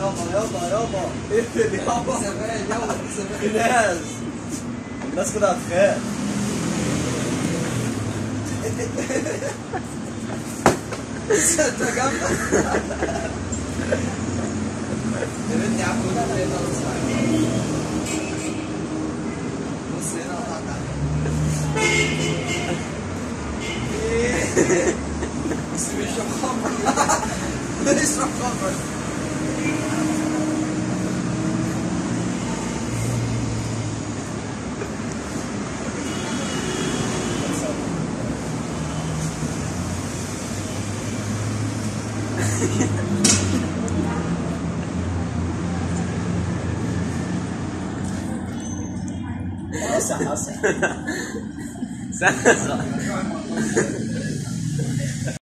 يابا يابا يابا اقفل يابا زمان يلا في زمان ناس الناس كده هتخاف انت جامده يا بنتي يا عم قول لي هنا بص عليا. بص هنا قطعت عليك ايه بس بيشرب خمر بيشرب خمر حصل حصل سهل